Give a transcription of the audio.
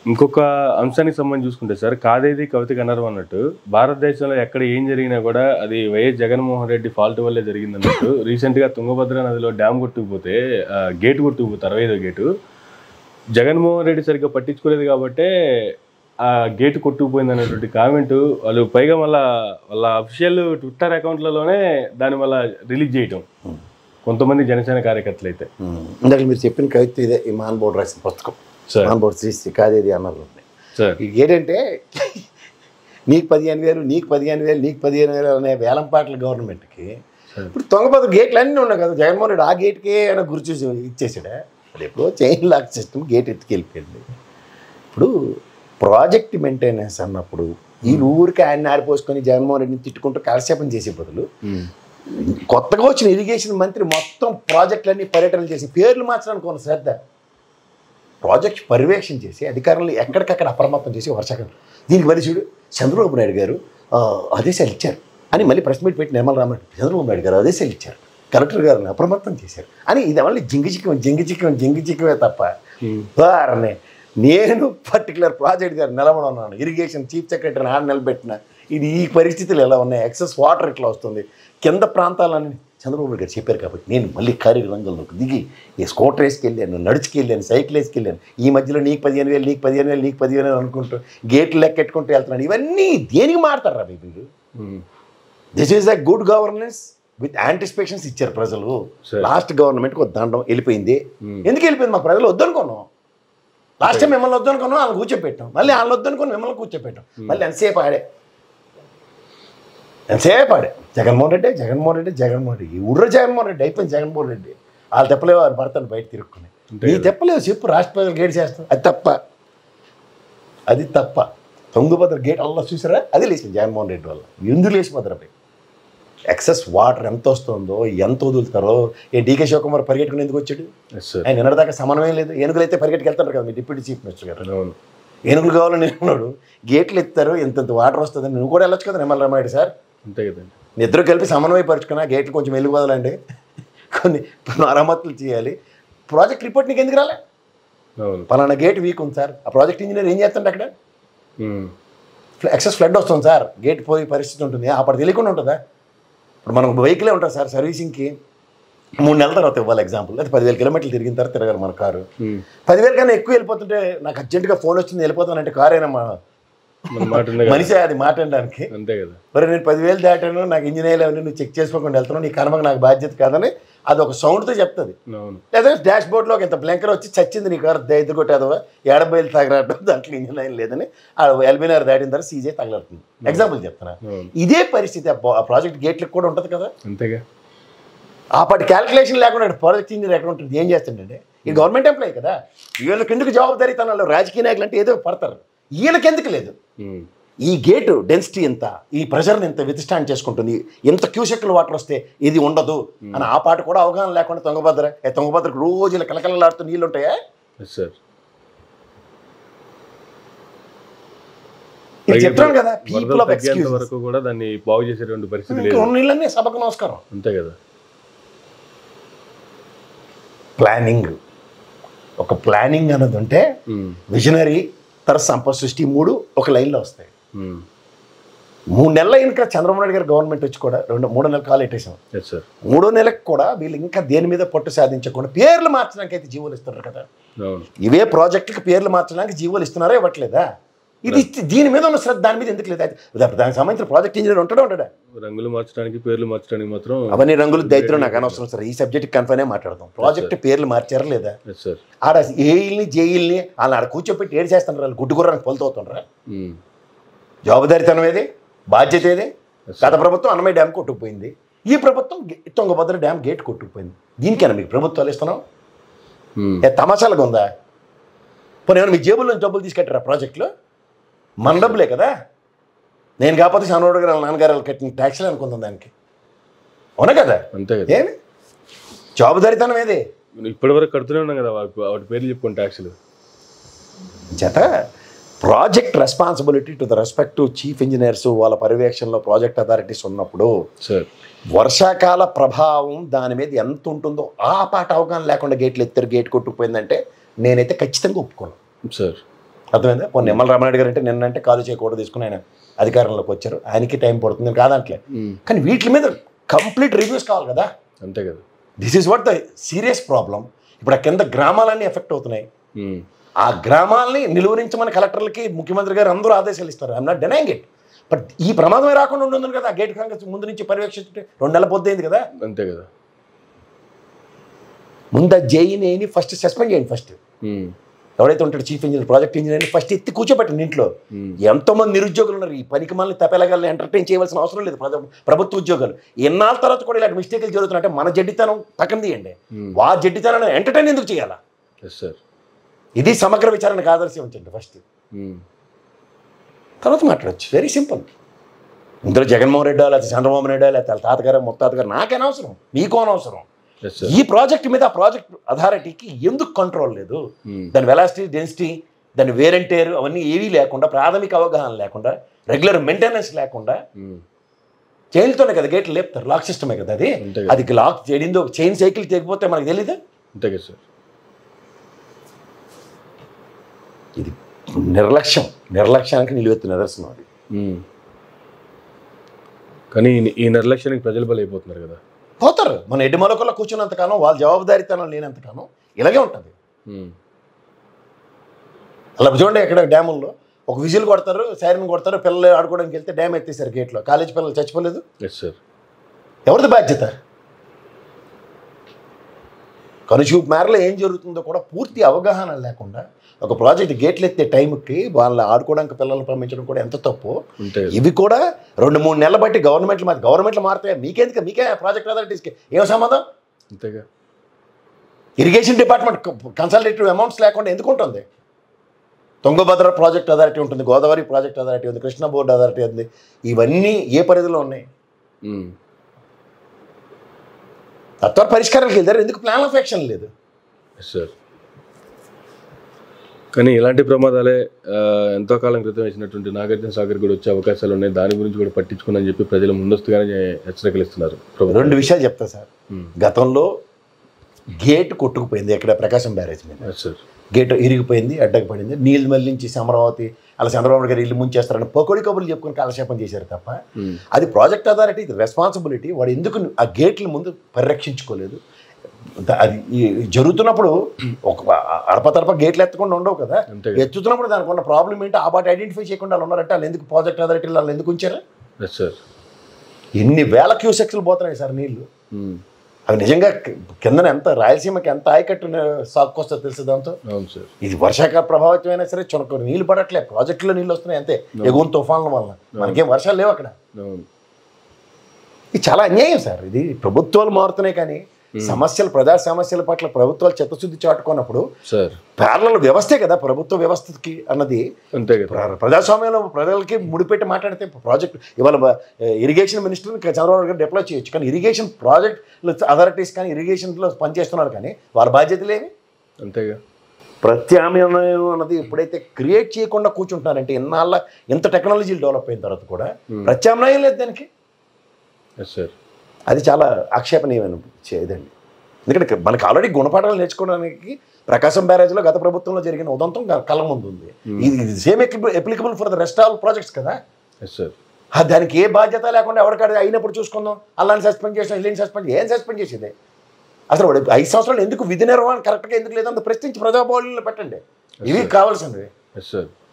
ఇంకొక అంశానికి సంబంధించి చూసుకుంటే సార్ కాదేది కవితకి అనరు అన్నట్టు భారతదేశంలో ఎక్కడ ఏం జరిగినా కూడా అది వైఎస్ జగన్మోహన్ రెడ్డి ఫాల్ట్ వల్లే జరిగింది అన్నట్టు రీసెంట్ గా తుంగభద్ర నదిలో డ్యామ్ కొట్టుకుపోతే ఆ, గేట్ కొట్టుకుపోతే అరవై ఐదో గేటు జగన్మోహన్ రెడ్డి సరిగ్గా పట్టించుకోలేదు కాబట్టే ఆ గేట్ కొట్టుకుపోయింది అనేటువంటి కామెంట్ వాళ్ళు పైగా మళ్ళా వాళ్ళ అఫీషియల్ ట్విట్టర్ అకౌంట్లలోనే దాన్ని మళ్ళా రిలీజ్ చేయటం కొంతమంది జనసేన కార్యకర్తలు అయితే ఇందాక మీరు చెప్పిన కవిత ఇదే ఈ మాన్ బోర్డు రాసిన పుస్తకం సార్ మాన్ బోర్డు శ్రీ కాదేది అన్నారు సార్ ఇది ఏంటంటే నీకు పదిహేను వేలు నీకు పదిహేను వేలు నీకు పదిహేను వేలు అనే వేలం పాటలు గవర్నమెంట్కి ఇప్పుడు తొంగపద గేట్లు అన్నీ ఉన్నాయి కదా జగన్మోహన్ రెడ్డి ఆ గేట్కే అయినా గురి చూసి ఇచ్చేసాడా అది ఎప్పుడో చైన్ లాక్ సిస్టమ్ గేట్ ఎత్తుకెళ్ళిపోయింది ఇప్పుడు ప్రాజెక్ట్ మెయింటెనెన్స్ అన్నప్పుడు ఈ ఊరికి ఆయన ఆడిపోసుకొని జగన్మోహన్ రెడ్డిని తిట్టుకుంటూ కాలక్షేపం చేసే బదులు ఉమ్. కొత్తగా వచ్చిన ఇరిగేషన్ మంత్రి మొత్తం ప్రాజెక్టులన్నీ పర్యటనలు చేసి పేర్లు మార్చడానికి ఉన్న శ్రద్ధ ప్రాజెక్ట్ పర్యవేక్షణ చేసి అధికారులు ఎక్కడికక్కడ అప్రమత్తం చేసి వర్షాకాలం దీనికి మళ్ళీ చూడు చంద్రబాబు నాయుడు గారు ఆ, ఆదేశాలు ఇచ్చారు అని మళ్ళీ ప్రెస్ మీట్ పెట్టి నిర్మల రామారెడ్డి చంద్రబాబు నాయుడు గారు ఆదేశాలు ఇచ్చారు కలెక్టర్ గారిని అప్రమత్తం చేశారు అని ఇది మళ్ళీ జింగి చిక్కం జింగి చిక్కం జింగి చిక్కమే తప్ప వారనే నేను పర్టికులర్ ప్రాజెక్ట్ గారు నిలబడున్నాను ఇరిగేషన్ చీఫ్ సెక్రటరీని ఆడ నిలబెట్టిన ఇది ఈ పరిస్థితులు ఎలా ఉన్నాయి ఎక్సెస్ వాటర్ ఇట్లా వస్తుంది కింద ప్రాంతాలని చంద్రబాబు నాయుడు గారు చెప్పారు కాబట్టి నేను మళ్ళీ కార్య రంగంలోకి దిగి ఈ స్కూటర్ వేసుకెళ్ళాను నడుచుకెళ్ళాను సైకిల్ వేసుకెళ్ళాను ఈ మధ్యలో నీకు పదిహేను వేలు నీకు పదిహేను వేలు నీకు పదిహేను వేలు అనుకుంటూ గేట్లు లెక్కెట్టుకుంటూ వెళ్తున్నాను ఇవన్నీ దేనికి మారుతారా మీరు um. This is a good governance with anticipations ఇచ్చారు ప్రజలు Sure. లాస్ట్ గవర్నమెంట్కి ఒక దండం వెళ్ళిపోయింది Hmm. ఎందుకు వెళ్ళిపోయింది మా ప్రజలు వద్దనుకున్నాం లాస్ట్ టైం మిమ్మల్ని వద్దనుకున్నాం వాళ్ళు కూర్చోపెట్టాం మళ్ళీ వాళ్ళు వద్దనుకుని మిమ్మల్ని కూర్చోపెట్టాం మళ్ళీ ఎంతసేపు ఆడే ఎంతసేపు ఆడే జగన్మోహన్ రెడ్డి జగన్మోహన్ రెడ్డి జగన్మోహన్ రెడ్డి ఊర్ర జగన్మోహన్ రెడ్డి అయిపోయింది జగన్మోహన్ రెడ్డి వాళ్ళు తెప్పలేవు వారి భర్తను బయట తిరుక్కుని అంతే నీ కదా. తెప్పలేవు చెప్పు రాష్ట్ర ప్రజలు గేట్ చేస్తాం అది తప్ప అది తప్ప తుంగభద్ర గేట్ అల్లా చూసారా అది లేచింది జగన్మోహన్ రెడ్డి వల్ల ఎందుకు లేచిపోతారు ఎక్సెస్ వాటర్ ఎంత వస్తుందో ఎంత వదులుతారో ఏ డీకే శివకుమార్ పరిగెట్టుకుని ఎందుకు వచ్చాడు ఎస్ సార్ ఆయన నిన్నటిదాకా సమన్వయం లేదు ఏనుగులు అయితే పరిగెట్టుకు వెళ్తారు కదా మీ డిప్యూటీ చీఫ్ మినిస్టర్ గారు అవును ఏనుగులు కావాలని అన్నాడు గేట్లు ఎత్తారు ఎంతెంత వాటర్ వస్తుంది నువ్వు కూడా వెళ్ళొచ్చు కదా నిమ్మల రమాయుడు సార్ అంతే కదండి మీ ఇద్దరు కలిపి సమన్వయపరుచుకున్నా గేట్లు కొంచెం వెలుగు వదలండి కొన్ని మరమ్మతులు చేయాలి ప్రాజెక్ట్ రిపోర్ట్ నీకు ఎందుకు రాలే అవును పలానా గేట్ వీక్ ఉంది సార్ ఆ ప్రాజెక్ట్ ఇంజనీర్ ఏం చేస్తుంటే అక్కడ ఉమ్. ఎక్సెస్ ఫ్లడ్ వస్తుంది సార్ గేట్ పోయి పరిస్థితి ఉంటుంది అప్పుడు తెలియకుండా ఉంటుందా ఇప్పుడు మనం వెహికలే ఉంటుంది సార్ సర్వీసింగ్కి మూడు నెలల తర్వాత ఇవ్వాలి ఎగ్జాంపుల్ అది పదివేల కిలోమీటర్లు తిరిగిన తర్వాత తిరగారు మన కారు ఉమ్. పదివేల కన్నా ఎక్కువ వెళ్ళిపోతుంటే నాకు అర్జెంటుగా ఫోన్ వచ్చింది వెళ్ళిపోతానంటే కారు అయినా మా మన మాట ఉంది కదా. మనిషి అది మాట్లాడడానికి అంతే కదా మరి నేను పదివేలు దాటాను నాకు ఇంజనీర్ అవన్నీ నువ్వు చెక్ చేసుకోకుండా వెళ్తున్నావు నీ కర్మకు నాకు బాధ్యత కాదని అది ఒక సౌండ్తో చెప్తుంది అవును లేదా డాష్ బోర్డ్లో ఇంత బ్లంకర్ వచ్చి చచ్చింది నీ కారు ఎదురు కొట్టేదవా ఏడబైలు తగలడం దాంట్లో ఇంజన్ లైన్ లేదని ఆ ఎల్బీనార్ దాటిన తర్వాత సీజే తగలడుతుంది ఎగ్జాంపుల్ చెప్తున్నా అవును ఇదే పరిస్థితి ఆ పో- ఆ ప్రాజెక్ట్ గేట్లకు కూడా ఉంటుంది కదా అంతేగా ఆ పాటి క్యాలిక్యులేషన్ లేకుండా ప్రాజెక్ట్ ఇంజనీర్ ఎక్కడ ఉంటుంది ఏం చేస్తుండే ఈ గవర్నమెంట్ ఎంప్లాయీ కదా వీళ్ళకి ఎందుకు జవాబుదారీతనాలు రాజకీయ నాయకులు అంటే ఏదో పడతారు వీళ్ళకి ఎందుకు లేదు ఉమ్. ఈ గేటు డెన్సిటీ ఎంత ఈ ప్రెషర్ని ఎంత విత్స్టాండ్ చేసుకుంటుంది ఎంత క్యూసెక్లు వాటర్ వస్తే ఇది ఉండదు అని ఆ పాట కూడా అవగాహన లేకుండా తుంగభద్ర ఏ తుంగభద్రకు రోజు ఇలా కలకలలాడుతూ నీళ్ళు ఉంటాయా ఎస్ సార్ ఇది చెప్తాను కదా వరదలు పీపుల్ ఆఫ్ తగ్గేంత ఎక్స్క్యూజ్ వరకు కూడా దాన్ని బాగు చేసేటువంటి పరిస్థితి లేదు ఉన్న నీళ్ళన్నీ సభకు నమస్కారం అంతే కదా ప్లానింగ్ ఒక ప్లానింగ్ అన్నది ఉంటే ఉమ్. విజనరీ తర సంపద సృష్టి మూడు ఒక లైన్లో వస్తాయి ఉమ్. మూడు నెలల ఇంకా చంద్రబాబు నాయుడు గారు గవర్నమెంట్ వచ్చి కూడా రెండు మూడో నెలలు కాలు ఎట్టేసాం ఎస్ సార్ మూడో నెలకు కూడా వీళ్ళు ఇంకా దేని మీద పట్టు సాధించకుండా పేర్లు మార్చడానికి అయితే జీవోలు ఇస్తున్నారు కదా అవును ఇవే ప్రాజెక్టులకు పేర్లు మార్చడానికి జీవోలు ఇస్తున్నారా ఇవ్వట్లేదా ఇది ఇచ్చి- దీని మీద ఉన్న శ్రద్ధ దాని మీద ఎందుకు లేదు అయితే దా- దానికి సంబంధించిన ప్రాజెక్ట్ ఇంజనీర్ ఉంటాడా ఉంటాడా రంగులు మార్చడానికి పేర్లు మార్చడానికి మాత్రం అవన్నీ రంగులు దైత్రం నాకు అనవసరం సార్ ఈ సబ్జెక్ట్ కన్ఫైనే మాట్లాడదాం ప్రాజెక్ట్ పేర్లు మార్చారా లేదా ఎస్ సార్ ఆడ ఏయిల్ని జేయిల్ని వాళ్ళని ఆడ కూర్చోపెట్టి ఏడు చేస్తున్నారు వాళ్ళు గుడ్డు గుర్రానికి పొలుతవుతుండ్రా ఉమ్. జవాబుదారితనం ఏది బాధ్యత ఏది గత ప్రభుత్వం అన్నమయ్య డ్యామ్ కొట్టుకుపోయింది ఈ ప్రభుత్వం గే- తుంగభద్ర డ్యామ్ గేట్ కొట్టుకుపోయింది దీనికైనా మీకు ప్రభుత్వాలు ఇస్తున్నాం ఉమ్. ఏ తమాషాలుగా ఉందా పోనీ ఏమైనా మీ జేబుల్లో నుంచి డబ్బులు తీసుకెట్టారా ప్రాజెక్టులో మన డబ్బులే కదా నేను కాకపోతే చంద్రబాబు గారు వాళ్ళ నాన్నగారు వాళ్ళు కట్టిన ట్యాక్స్లు అనుకుందాం దానికి అవునా కదా అంతే కదా ఏమి జవాబుదారితనం ఏది ఇప్పటి వరకు కడుతూనే ఉన్నాం కదా వాటి వాటి పేర్లు చెప్పుకోండి ట్యాక్సులు చేత project responsibility to the respect chief engineers వాళ్ళ పర్యవేక్షణలో ప్రాజెక్ట్ అథారిటీస్ ఉన్నప్పుడు సార్ వర్షాకాల ప్రభావం దాని మీద ఎంత ఉంటుందో ఆ పాట అవగాహన లేకుండా గేట్లు ఎత్తారు గేట్ కొట్టుకుపోయిందంటే నేనైతే ఖచ్చితంగా ఒప్పుకోను సార్ అర్థమైందా కొన్ని నిమ్మల రామారెడ్డి గారు అంటే నిన్నంటే కాలు చేయకూడదు తీసుకుని ఆయన అధికారంలోకి వచ్చారు ఆయనకి టైం పడుతుంది నేను కాదంటలే కానీ వీటి మీద కంప్లీట్ రివ్యూస్ కావాలి కదా అంతే కదా this is what the serious problem ఇప్పుడు ఆ కింద గ్రామాలన్నీ ఎఫెక్ట్ అవుతున్నాయి ఉమ్. ఆ గ్రామాలని నిలువరించమని కలెక్టర్లకి ముఖ్యమంత్రి గారు అందరూ ఆదేశాలు ఇస్తారు I'm not denying it but ఈ ప్రమాదమే రాకుండా ఉంటుంది కదా ఆ గేట్ కాంగ్రెస్ ముందు నుంచి పర్యవేక్షించుంటే రెండు నెలల పొద్దుయింది కదా అంతే కదా ముందు ఆ జేఈని ఫస్ట్ సస్పెండ్ చేయండి ఫస్ట్ ఉమ్. ఎవరైతే ఉంటాడు chief engineer project engineer first ఎత్తి కూర్చోబెట్టండి ఇంట్లో ఉమ్. ఎంతోమంది నిరుద్యోగులు ఉన్నారు ఈ పనికి మళ్ళీ తపెలగాలని ఎంటర్టైన్ చేయవలసిన అవసరం లేదు ప్రభు- ప్రభుత్వ ఉద్యోగాలు ఎన్నాళ్ళ తర్వాత కూడా ఇలాంటి మిస్టేక్లు జరుగుతున్నాయంటే మన జడ్డితనం పక్కన తీయండి Hmm. వా జడ్డితనాన్ని ఎంటర్టైన్ ఎందుకు చేయాలా ఎస్ సార్ ఇది సమగ్ర విచారణకు ఆదర్శం ఉంచండి ఫస్ట్ ఉమ్. తర్వాత మాట్లాడచ్చు వెరీ సింపుల్ ఇందులో జగన్మోహన్ రెడ్డి లేకపోతే చంద్రబాబు నాయుడు లేకపోతే వాళ్ళ తాతగారు ముత్తాతగారు నాకేం అవసరం మీకు అనవసరం ఎస్ సార్ ఈ ప్రాజెక్ట్ మీద ఆ ప్రాజెక్ట్ అథారిటీకి ఎందుకు కంట్రోల్ లేదు ఉమ్. దాని వెలాసిటీ డెన్సిటీ దాని వేరంటేరు అవన్నీ ఏవీ లేకుండా ప్రాథమిక అవగాహన లేకుండా రెగ్యులర్ మెయింటెనెన్స్ లేకుండా ఉమ్. చైన్తోనే కదా గేట్లు లేపుతారు లాక్ సిస్టమే కదా అది అంతే కదా. అది లాక్ చేయడింది ఒక చైన్ సైకిల్ తెగిపోతే మనకు తెలీదా అంతే కదా సార్ ఇది నిర్లక్ష్యం నిర్లక్ష్యానికి నిలువెత్తు నిదర్శనం అది ఉమ్. కానీ ఈ- ఈ నిర్లక్ష్యానికి ప్రజలు బలైపోతున్నారు కదా పోతారు మన ఎడ్డి మొలకల్లో కూర్చున్నంతకాలం వాళ్ళ జవాబుదారీతనం లేనంతకాలం ఇలాగే ఉంటుంది ఉమ్. అలా చూడండి ఇక్కడ డ్యాముల్లో ఒక విజిల్ కొడతారు సైరన్ కొడతారు పిల్లలు ఆడుకోవడానికి వెళ్తే డ్యామ్ ఎత్తేసారు గేట్లో కాలేజ్ పిల్లలు చచ్చిపోలేదు ఎస్ సార్ ఎవరిది బాధ్యత కనుచూపు మేరలో ఏం జరుగుతుందో కూడా పూర్తి అవగాహన లేకుండా ఒక ప్రాజెక్ట్ గేట్లు ఎత్తే టైంకి వాళ్ళ ఆడుకోవడానికి పిల్లల్ని పంపించడం కూడా ఎంత తప్పు అంతే కదా ఇవి కూడా రెండు మూడు నెలలు బట్టి గవర్నమెంట్లు మాది గవర్నమెంట్లు మారుతాయి మీకెందుకు మీకే ప్రాజెక్ట్ అథారిటీస్కి ఏం సంబంధం అంతేగా ఇరిగేషన్ డిపార్ట్మెంట్ కన్సల్టేటివ్ అమౌంట్స్ లేకుండా ఎందుకు ఉంటుంది తుంగభద్ర ప్రాజెక్ట్ అథారిటీ ఉంటుంది గోదావరి ప్రాజెక్ట్ అథారిటీ ఉంది కృష్ణా బోర్డు అథారిటీ ఉంది ఇవన్నీ ఏ పరిధిలో ఉన్నాయి ఉమ్. తత్వ పరిష్కారాలకు వెళ్తారు ఎందుకు ప్లాన్ ఆఫ్ యాక్షన్ లేదు ఎస్ సార్ కానీ ఇలాంటి ప్రమాదాలే ఆ, ఎంతో కాలం క్రితం వేసినటువంటి నాగార్జున సాగర్ కూడా వచ్చే అవకాశాలు ఉన్నాయి దాని గురించి కూడా పట్టించుకుని చెప్పి ప్రజలు ముందస్తుగానే హెచ్చరికలు ఇస్తున్నారు ప్రభుత్వం రెండు విషయాలు చెప్తా సార్ ఉమ్. గతంలో గేట్ కొట్టుకుపోయింది ఇక్కడ ప్రకాశం బ్యారేజ్ మీద ఎస్ సార్ గేట్ ఇరిగిపోయింది అడ్డకు పడింది నీళ్ళు మళ్ళించి అమరావతి అలా చంద్రబాబు గారు ఇల్లు ముంచేస్తారని పొకొడి కబుర్లు చెప్పుకొని కాలక్షేపం చేశారు తప్ప ఉమ్. అది ప్రాజెక్ట్ అథారిటీ ఇది రెస్పాన్సిబిలిటీ వాడు ఎందుకు ఆ గేట్ల ముందు పరిరక్షించుకోలేదు ద- అది ఈ జరుగుతున్నప్పుడు ఒక అడపతడప గేట్లు ఎత్తకుండా ఉండవు కదా అంతే కదా ఎత్తుతున్నప్పుడు దానికి ఉన్న ప్రాబ్లం ఏంటి ఆ పాట ఐడెంటిఫై చేయకుండా వాళ్ళు ఉన్నారంటే వాళ్ళు ఎందుకు ప్రాజెక్ట్ అథారిటీలు వాళ్ళు ఎందుకు ఉంచారు ఎస్ సార్ ఎన్ని వేల క్యూసెక్స్లు పోతున్నాయి సార్ నీళ్లు ఉమ్. అవి నిజంగా కి- కిందన ఎంత రాయలసీమకి ఎంత ఆయకట్టు సాక్కొస్తో తెలుసు దాంతో అవును సార్ ఇది వర్షాకాల ప్రభావితం అయినా సరే చునక నీళ్లు పడట్లే ప్రాజెక్టులో నీళ్ళు వస్తున్నాయి అంతే ఎగువ తుఫాన్ల వల్ల మనకేం వర్షాలు లేవు అక్కడ అవును ఇది చాలా అన్యాయం సార్ ఇది ప్రభుత్వాలు మారుతున్నాయి కానీ సమస్యలు ప్రజా సమస్యల పట్ల ప్రభుత్వాలు చిత్తశుద్ధి చాటుకున్నప్పుడు సార్ ప్యారల వ్యవస్థే కదా ప్రభుత్వ వ్యవస్థకి అన్నది అంతే కదా ప్ర- ప్రజాస్వామ్యంలో ప్రజలకి ముడిపెట్టి మాట్లాడితే ప్రాజెక్ట్ ఇవాళ బ- ఇరిగేషన్ మినిస్టర్ని చంద్రబాబు గారు డిప్లాయ్ చేయొచ్చు కానీ ఇరిగేషన్ ప్రాజెక్ట్ అథారిటీస్ కానీ ఇరిగేషన్లో పనిచేస్తున్నారు కానీ వాళ్ళ బాధ్యతలు ఏమి అంతేగా ప్రత్యామ్నాయం అన్నది ఎప్పుడైతే క్రియేట్ చేయకుండా కూర్చుంటున్నారంటే ఇన్నాళ్ళ ఇంత టెక్నాలజీలు డెవలప్ అయిన తర్వాత కూడా ప్రత్యామ్నాయం లేదు దానికి ఎస్ సార్ అది చాలా ఆక్షేపణీయమైన చేయదండి ఎందుకంటే మనకి ఆల్రెడీ గుణపాఠాలు నేర్చుకోవడానికి ప్రకాశం బ్యారేజ్లో గత ప్రభుత్వంలో జరిగిన ఉదంతం క- కళ్ళ ముందు ఉంది ఇది same applicable for the rest all projects కదా ఎస్ సార్ ఆ దానికి ఏ బాధ్యత లేకుండా ఎవరికాడ అయినప్పుడు చూసుకుందాం అలాని సస్పెండ్ చేసాం ఇల్లని సస్పెండ్ ఏం సస్పెండ్ చేసేది అసలు వాడు ఐదు సంవత్సరాలు ఎందుకు విధి నిర్వహణ కరెక్ట్గా ఎందుకు లేదంత ప్రశ్నించి ప్రజాభవనంలో పెట్టండి ఇవి కావాల్సినవి ఎస్ సార్